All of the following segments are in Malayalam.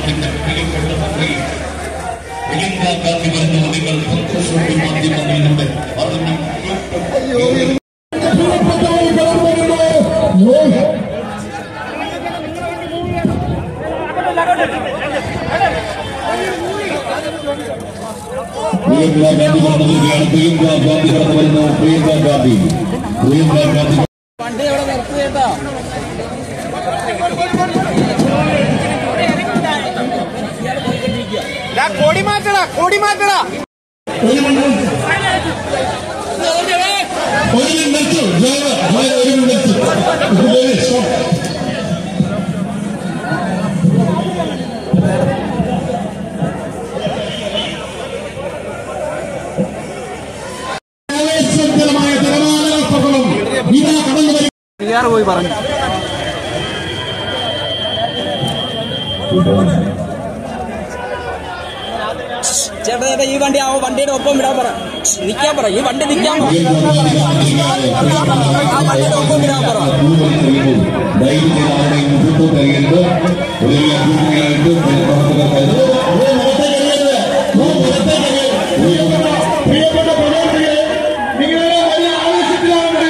കേരളത്തിന്റെ പ്രിയപ്പെട്ട മന്ത്രി പ്രിയങ്ക ഗാന്ധി വരുന്നത് നിങ്ങൾ പത്രസോഷ്യൽ മാധ്യമങ്ങളിലൂടെ അറിഞ്ഞു കേട്ടു. പ്രിയങ്ക ഗാന്ധി കടന്നു വരികയാണ് പ്രിയങ്ക ഗാന്ധി കടന്നു വരുന്നു പ്രിയങ്ക ഗാന്ധി പ്രിയങ്ക ഗാന്ധി വണ്ടി അവിടെ നിർത്തി കേട്ടോ കൊടി മാറ്റടാ കൊടി മാറ്റടാ ഒരു മിനിറ്റ് ഒരു മിനിറ്റ് നിർത്തൂ ഡ്രൈവർ ഡ്രൈവർ ഒരു മിനിറ്റ് നിർത്തൂ ഡ്രൈവർ സ്റ്റോപ്പ് ആവേശകരമായ തിരമാലകൾക്കൊപ്പം ഇതാ കടന്നു വരും ബിഹാർ പോയി പറഞ്ഞു ചേട്ടാ ചേട്ടാ ഈ വണ്ടി ആ വണ്ടിയുടെ ഒപ്പം വിടാൻ പറ നിൽക്കാൻ പറ ഈ വണ്ടി നിൽക്കാൻ പറ ആ വണ്ടിയുടെ ഒപ്പം വിടാൻ പറ പ്രിയപ്പെട്ട പ്രവർത്തകരെ നിങ്ങളെ വലിയ ആവശ്യത്തിലാണ്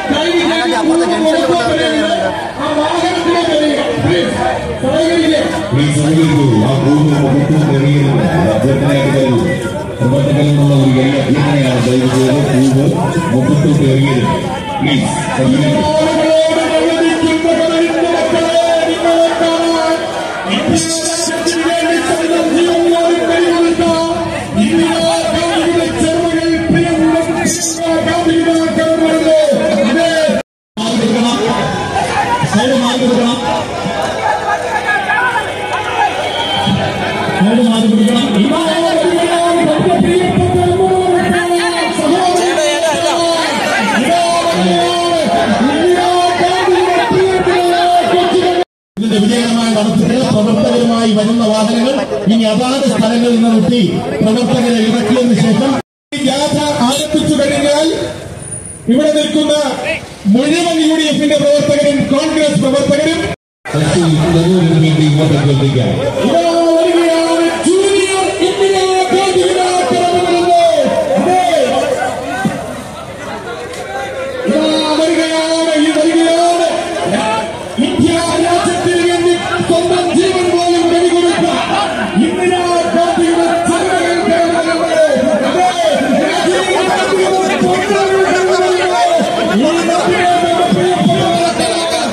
ആ വാഹനത്തിലേക്ക് വരിക പ്ലീസ് സഹകരിക്കുക പ്ലീസ് സഹകരിക്കൂ ആ ഭൂമി മുഖത്ത് തെളിയുന്നത് അഭ്യർത്ഥനയായിട്ട് തരൂ പ്രവർത്തകനുള്ള ഒരു വലിയ അഭ്യർത്ഥനയാണ് ദയവ് ചെയ്ത് ഭൂമി മുഖത്തോട്ട് എറിയരുത് പ്ലീസ് സഹകരിക്കൂ ആളുകളോട് അനുവദിക്കുന്ന കളിന്റെ മക്കളെ നിങ്ങളെ കാണാൻ ഇന്ത്യരാജ്യത്തിന് വേണ്ടി സ്വന്തം ജീവനോട് പരിഗണിച്ച ഇന്ദിരാഗാന്ധിയുടെ ചെറുമകൾ പ്രിയമുള്ള ഗാന്ധിമാക്കുന്നത് അതെ സൈഡ് മാറി കൊടുക്കണം സൈഡ് മാറി കൊടുക്കണം ഇതാ വരുകയാണ് നമ്മുടെ പ്രിയപ്പെട്ട സഹോദരൻ ചേട്ടാ ചേട്ടാ ചേട്ടാ ഇതിന്റെ വിജയകരമായ നടത്തിപ്പ് പ്രവർത്തകരുമായി വരുന്ന വാഹനങ്ങൾ ഇനി അതാത് സ്ഥലങ്ങളിൽ നിന്ന് നിർത്തി പ്രവർത്തകരെ ഇറക്കിയതിനു ശേഷം ഈ ജാഥ ആരംഭിച്ചു കഴിഞ്ഞാൽ ഇവിടെ നിൽക്കുന്ന മുഴുവൻ യു ഡി എഫിന്റെ പ്രവർത്തകരും കോൺഗ്രസ് പ്രവർത്തകരും ശശി തരൂരിന് വേണ്ടി ഇങ്ങോട്ട് അഭ്യർത്ഥിക്കാം ഇതാ വരികയാണ് ജൂനിയർ ഇന്ദിരാ ഗാന്ധി ദിനാചരണമിരുന്ന്. അതെ. ഇതാ വരികയാണ് ഈ വരികയാണ് ഇന്ത്യ രാജ്യത്തിന് വേണ്ടി സ്വന്തം ജീവൻ പോലും ബലികൊടുത്ത ഇന്ദിരാ ഗാന്ധിയുടെ ചെറുമകൻ കേരളത്തിലുണ്ട്. അതെ. രാജീവ് ഗാന്ധിയുടെ പൊന്നൊരു ചെറുമകനുണ്ട്. ഈ നദിയുടെ പ്രിയപ്പെട്ട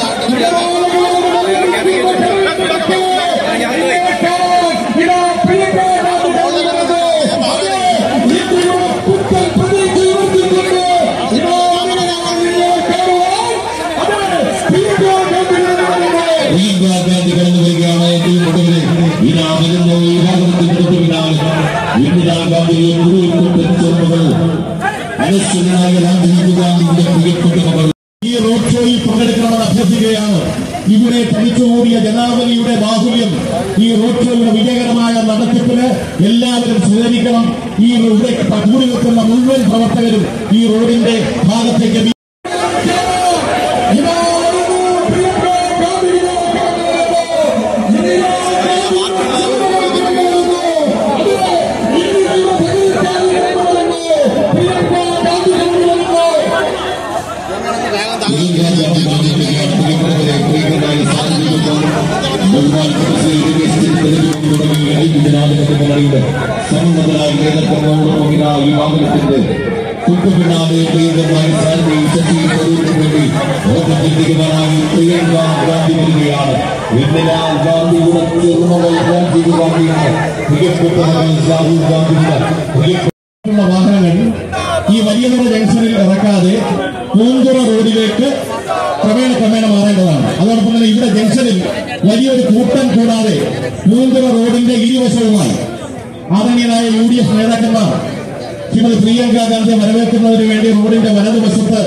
പ്രിയങ്ക ഗാന്ധി കടന്നു വരികയാണ് ഏറ്റവും ഒടുവിൽ ഇതാ വരുന്നു ഈ ഭാഗത്തിന്റെ തൊട്ടുപിന്നാലെ ഇന്ദിരാഗാന്ധിയെ മുഴുവൻ തെരഞ്ഞെടുപ്പുകൾ അനശ്വരനായ രാജീവ് ഗാന്ധിയുടെ പ്രിയപ്പെട്ട മകൾ ഈ റോഡ് ഷോയിൽ പങ്കെടുക്കണമെന്ന് അഭ്യർത്ഥിക്കുകയാണ് ഇവിടെ തനിച്ചുകൂടിയ ജനാവലിയുടെ ബാഹുല്യം ഈ റോഡ് ഷോയുടെ വിജയകരമായ നടത്തിപ്പിന് എല്ലാവരും സഹകരിക്കണം ഈ ഇവിടെ കൂടി നിൽക്കുന്ന മുഴുവൻ പ്രവർത്തകരും ഈ റോഡിന്റെ ഭാഗത്തേക്ക് വി- ഇതാ വരുന്നു പ്രിയപ്പെട്ട ഗാന്ധിയുടെ പ്രിയങ്ക ഗാന്ധി പറഞ്ഞിരിക്കുകയാണ് പ്രിയപ്പെട്ടവരെ പ്രിയങ്കരായ സാന്നിധ്യത്തോട് ബഹുമാൻ പ്രൊഫസർ രമേശ് ചെന്നിത്തലയും തുടങ്ങിയ ഐക്യജനാധിപത്യ മുന്നണിയുടെ സമ്മതരായ നേതൃത്വങ്ങളോടൊപ്പം ഇതാ ഈ വാഹനത്തിന്റെ തൊട്ടുപിന്നാലെ പ്രിയങ്കരമായ സാന്തി ശശി തരൂരിന് വേണ്ടി ഓർമ്മിപ്പിക്കുവാനായി പ്രിയങ്ക ഗാന്ധി വരികയാണ് ഇന്ദിരാ ഗാന്ധിയുടെ ചെറുമകൾ രാജീവ് ഗാന്ധിയാണ് പ്രിയപ്പെട്ട മകൻ രാഹുൽ ഗാന്ധിയുടെ പ്രിയപ്പെട്ട ഉള്ള വാഹനങ്ങൾ ഈ വലിയതുറ ജംഗ്ഷനിൽ ഇറക്കാതെ പൂന്തുറ റോഡിലേക്ക് ക്രമേണ ക്രമേണ മാറേണ്ടതാണ് അതോടൊപ്പം തന്നെ ഇവിടെ ജംഗ്ഷനിൽ വലിയൊരു കൂട്ടം കൂടാതെ പൂന്തുറ റോഡിന്റെ ഇരുവശവുമായി ആദരണീയനായ യു ഡി എഫ് നേതാക്കന്മാർ ശ്രീമതി പ്രിയങ്ക ഗാന്ധിയെ വരവേൽക്കുന്നതിന് വേണ്ടി റോഡിന്റെ വലതുവശത്ത്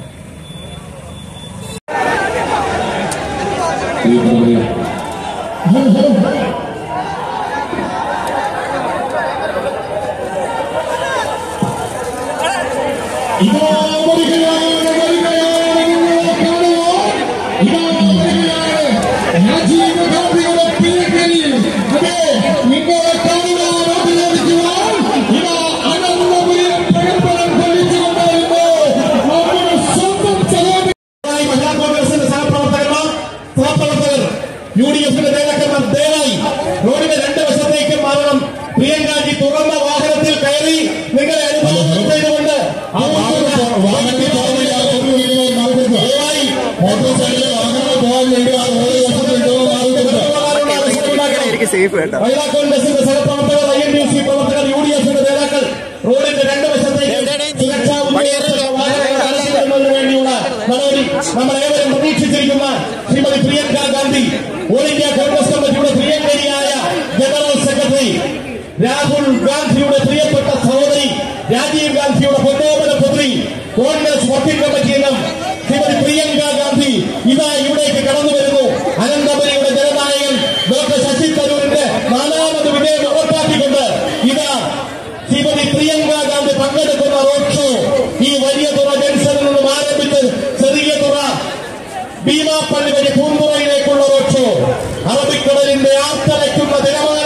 പ്രിയപ്പെട്ടവരെ ഇതാ വരികയാണ്, വരികയാണ്, നിങ്ങളെ കാണുവാൻ. ഇതാ വരികയാണ്. രാജീവ് ഗാന്ധിയുടെ പ്രിയങ്കരി. അതെ, നിങ്ങളെ കാണുവാൻ അഭിനന്ദിക്കുവാൻ ഇതാ അനന്തപുരം പ്രകടനം കൊള്ളിച്ചുകൊണ്ട് വരുന്നു. നമ്മുടെ സ്വന്തം സഹോദരി മഹിളാ കോൺഗ്രസിന്റെ സഹപ്രവർത്തകന്മാർ സഹപ്രവർത്തകർ യു ഡി എഫിന്റെ നേതാക്കന്മാർ ദയവായി റോഡിന്റെ രണ്ട് വശത്തേക്ക് മാറണം പ്രിയങ്കാജി തുറന്ന വാഹനത്തിൽ കയറി നിങ്ങളെ അനുഭവം ചെയ്തുകൊണ്ട് ആ വാഹനത്തിൽ ദയവായി മോട്ടോർ സൈക്കിളിൽ വാഹനങ്ങൾ പോകാൻ വേണ്ടി ആ റോഡ് വശത്തേക്ക് സേഫ് കേട്ടോ മഹിളാ കോൺഗ്രസിന്റെ സഹപ്രവർത്തകർ ഐ എൻ ഡി സി പ്രവർത്തകർ യു ഡി എഫിന്റെ നേതാക്കൾ റോഡിന്റെ രണ്ട് വശത്തേക്ക് സുരക്ഷാ ഉദ്യോഗസ്ഥരുടെ വാഹനങ്ങൾ അടച്ചിടുന്നതിന് വേണ്ടിയുള്ള നടപടി നമ്മൾ ഏവരും പ്രതീക്ഷിച്ചിരിക്കുന്ന ശ്രീമതി പ്രിയങ്ക ഗാന്ധി ഓൾ ഇന്ത്യ കോൺഗ്രസ് കമ്മിറ്റിയുടെ പ്രിയങ്കരിയായ ജനറൽ സെക്രട്ടറി രാഹുൽ ഗാന്ധിയുടെ പ്രിയപ്പെട്ട സഹോദരി രാജീവ് ഗാന്ധിയുടെ പൊന്നോമന പുത്രി കോൺഗ്രസ് വർക്കിംഗ് കമ്മിറ്റി അംഗം ശ്രീമതി പ്രിയങ്ക ഗാന്ധി ഇതാ ഇവിടേക്ക് കടന്നു വരുന്നു അനന്തപുരിയുടെ ജനനായകൻ ഡോക്ടർ ശശി തരൂരിന്റെ നാലാമത് വിജയം ഉറപ്പാക്കിക്കൊണ്ട് ഇതാ ശ്രീമതി പ്രിയങ്ക ഗാന്ധി പങ്കെടുക്കുന്ന റോഡ് ഷോ ഈ വലിയ തുറ ജംഗ്ഷനിൽ നിന്നും ആരംഭിച്ച് ചെറിയ തുറ ഭീമാപ്പള്ളി വഴി പൂന്തുറയിലേക്കുള്ള റോഡ് ഷോ അറബിക്കടലിന്റെ ആത്തലയ്ക്കുന്ന ദിനമാണ്